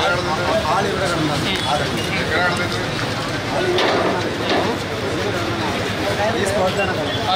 ആളിവിടെ കിടന്നത് ഈ സ്പോട്ടിലാണ്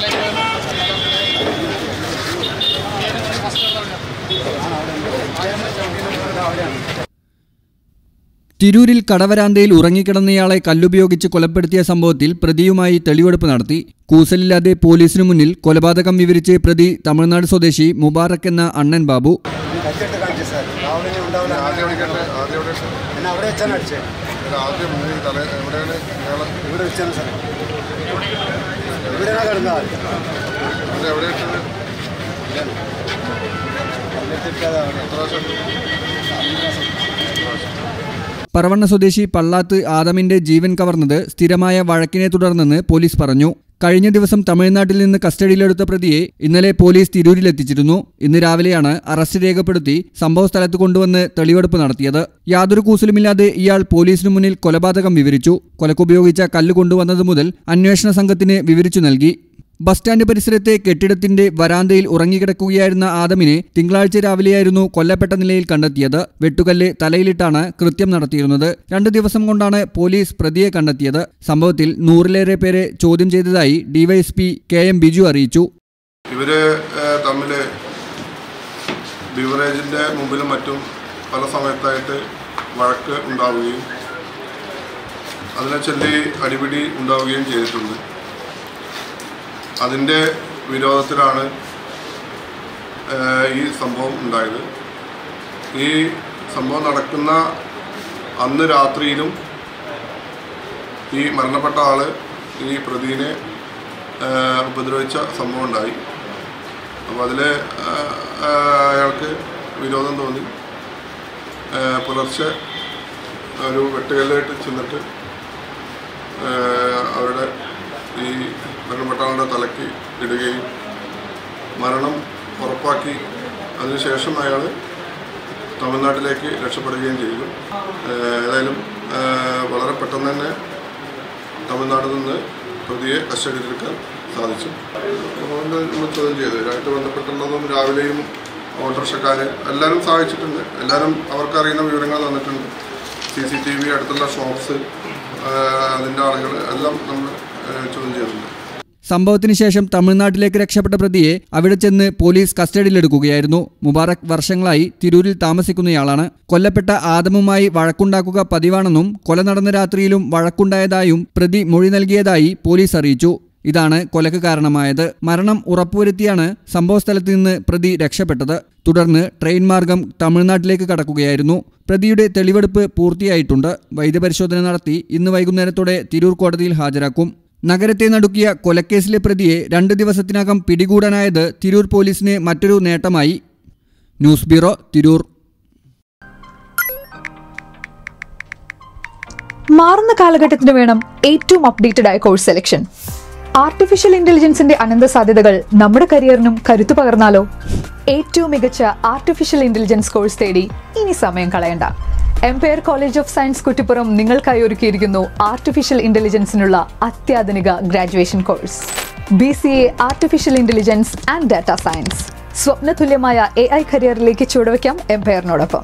തിരൂരിൽ കടവരാന്തയിൽ ഉറങ്ങിക്കിടന്നയാളെ കല്ലുപയോഗിച്ച് കൊലപ്പെടുത്തിയ സംഭവത്തിൽ പ്രതിയുമായി തെളിവെടുപ്പ് നടത്തി കൂസലില്ലാതെ പോലീസിനു മുന്നിൽ കൊലപാതകം വിവരിച്ച് പ്രതി തമിഴ്നാട് സ്വദേശി മുബാറക് എന്ന അണ്ണൻ ബാബു കച്ചെടുത്ത് കാണിച്ചു സാർ രാവിലെ ഉണ്ടാവില്ല ആദ്യം എവിടേക്കട്ടെ ആദ്യം എവിടെ പിന്നെ അവിടെ വെച്ചാണ് അടിച്ചത് ആദ്യം ഈ തല എവിടെയാണ് ഇയാളെ ഇവിടെ വെച്ചാണ് സാർ ഇവിടെയാണ് കിടന്നത് ഇത് എവിടെ ഇട്ടത് എത്ര പ്രാവശ്യം പറവണ്ണ സ്വദേശി പള്ളാത്ത് ആദമിന്റെ ജീവൻ കവർന്നത് സ്ഥിരമായ വഴക്കിനെ തുടർന്നെന്ന് പോലീസ് പറഞ്ഞു കഴിഞ്ഞ ദിവസം തമിഴ്നാട്ടിൽ നിന്ന് കസ്റ്റഡിയിലെടുത്ത പ്രതിയെ ഇന്നലെ പോലീസ് തിരൂരിലെത്തിച്ചിരുന്നു ഇന്ന് രാവിലെയാണ് അറസ്റ്റ് രേഖപ്പെടുത്തി സംഭവ സ്ഥലത്ത് കൊണ്ടുവന്ന് തെളിവെടുപ്പ് നടത്തിയത് യാതൊരു കൂസലുമില്ലാതെ ഇയാൾ പോലീസിനു മുന്നിൽ കൊലപാതകം വിവരിച്ചു കൊലക്കുപയോഗിച്ച കല്ല് കൊണ്ടുവന്നത് മുതൽ അന്വേഷണ സംഘത്തിന് വിവരിച്ചു നൽകി ബസ് സ്റ്റാൻഡ് പരിസരത്തെ കെട്ടിടത്തിന്റെ വരാന്തയിൽ ഉറങ്ങിക്കിടക്കുകയായിരുന്ന ആദമിനെ തിങ്കളാഴ്ച രാവിലെയായിരുന്നു കൊല്ലപ്പെട്ട നിലയിൽ കണ്ടെത്തിയത് വെട്ടുകല്ല് തലയിലിട്ടാണ് കൃത്യം നടത്തിയിരുന്നത് രണ്ടു ദിവസം കൊണ്ടാണ് പോലീസ് പ്രതിയെ കണ്ടെത്തിയത് സംഭവത്തിൽ നൂറിലേറെ പേരെ ചോദ്യം ചെയ്തതായി ഡിവൈഎസ്പി കെ എം ബിജു അറിയിച്ചു ഇവര് തമ്മിൽ ബിവറേജിന്റെ മുമ്പിലും മറ്റും പല സമയത്തായിട്ട് വഴക്ക് ഉണ്ടാവുകയും അതിനെ ചൊല്ലി അടിപിടി ഉണ്ടാവുകയും ചെയ്തിട്ടുണ്ട് അതിൻ്റെ വിരോധത്തിലാണ് ഏഹ്, ഈ സംഭവം ഉണ്ടായത് ഈ സംഭവം നടക്കുന്ന അന്ന് രാത്രിയിലും ഈ മരണപ്പെട്ട ആള് ഈ പ്രതിനെ ഏഹ്, ഉപദ്രവിച്ച സംഭവം ഉണ്ടായി അപ്പോൾ അതിൽ അയാൾക്ക് വിരോധം തോന്നി ഏഹ്, പുലർച്ചെ ഒരു വെട്ടുകല്ലായിട്ട് ചെന്നിട്ട് ഏഹ്, അവരുടെ ഈ മരണപ്പെട്ട ആളുടെ തലയ്ക്ക് ഇടുകയും മരണം ഉറപ്പാക്കി അതിനുശേഷം അയാൾ തമിഴ്നാട്ടിലേക്ക് രക്ഷപ്പെടുകയും ചെയ്തു ഏഹ്, ഏതായാലും ഏഹ്, വളരെ പെട്ടെന്ന് തന്നെ തമിഴ്നാട്ടിൽ നിന്ന് പ്രതിയെ കസ്റ്റഡിയിലെടുക്കാൻ സാധിച്ചു അതുകൊണ്ട് നമ്മൾ ചോദ്യം ചെയ്തു ഇതായിട്ട് ബന്ധപ്പെട്ടുള്ളതും രാവിലെയും ഓട്ടോറിക്ഷക്കാർ എല്ലാവരും സഹായിച്ചിട്ടുണ്ട് എല്ലാവരും അവർക്കറിയുന്ന വിവരങ്ങൾ തന്നിട്ടുണ്ട് സി സി ടി വി അടുത്തുള്ള ഷോപ്സ് അതിൻ്റെ ആളുകൾ എല്ലാം നമ്മൾ ഏഹ്, ചോദ്യം ചെയ്തിട്ടുണ്ട് സംഭവത്തിന് ശേഷം തമിഴ്നാട്ടിലേക്ക് രക്ഷപ്പെട്ട പ്രതിയെ അവിടെ ചെന്ന് പോലീസ് കസ്റ്റഡിയിലെടുക്കുകയായിരുന്നു മുബാറക് വർഷങ്ങളായി തിരൂരിൽ താമസിക്കുന്നയാളാണ് കൊല്ലപ്പെട്ട ആദമുമായി വഴക്കുണ്ടാക്കുക പതിവാണെന്നും കൊല നടന്ന രാത്രിയിലും വഴക്കുണ്ടായതായും പ്രതി മൊഴി നൽകിയതായി പോലീസ് അറിയിച്ചു ഇതാണ് കൊലക്ക് കാരണമായത് മരണം ഉറപ്പുവരുത്തിയാണ് സംഭവസ്ഥലത്ത് നിന്ന് പ്രതി രക്ഷപ്പെട്ടത് തുടർന്ന് ട്രെയിൻ മാർഗം തമിഴ്നാട്ടിലേക്ക് കടക്കുകയായിരുന്നു പ്രതിയുടെ തെളിവെടുപ്പ് പൂർത്തിയായിട്ടുണ്ട് വൈദ്യപരിശോധന നടത്തി ഇന്ന് വൈകുന്നേരത്തോടെ തിരൂർ കോടതിയിൽ ഹാജരാക്കും നഗരത്തെ നടുക്കിയ കൊലക്കേസിലെ പ്രതിയെ രണ്ട് ദിവസത്തിനകം പിടികൂടാനായത് തിരൂർ പോലീസിന് മറ്റൊരു നേട്ടമായി ന്യൂസ് ബ്യൂറോ തിരൂർ മാറുന്ന കാലഘട്ടത്തിന് വേണം ഏറ്റവും അപ്ഡേറ്റഡ് ആയ കോഴ്സ് സെലക്ഷൻ ആർട്ടിഫിഷ്യൽ ഇന്റലിജൻസിന്റെ അനന്ത സാധ്യതകൾ നമ്മുടെ കരിയറിനും കരുത്തു പകർന്നാലോ ഏറ്റവും മികച്ച ആർട്ടിഫിഷ്യൽ ഇന്റലിജൻസ് കോഴ്സ് തേടി ഇനി സമയം കളയണ്ട Empire college of science Kuttippuram നിങ്ങൾക്കായി ഒരുക്കിയിരിക്കുന്നു ആർട്ടിഫിഷ്യൽ ഇന്റലിജൻസിനുള്ള അത്യാധുനിക graduation course B C A artificial intelligence and data science സ്വപ്നതുല്യമായ എ ഐ കരിയറിലേക്ക് ചുവടുവയ്ക്കാം എംപയറിനോടൊപ്പം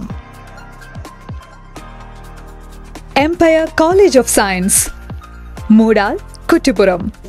Empire college of science Moodal Kuttippuram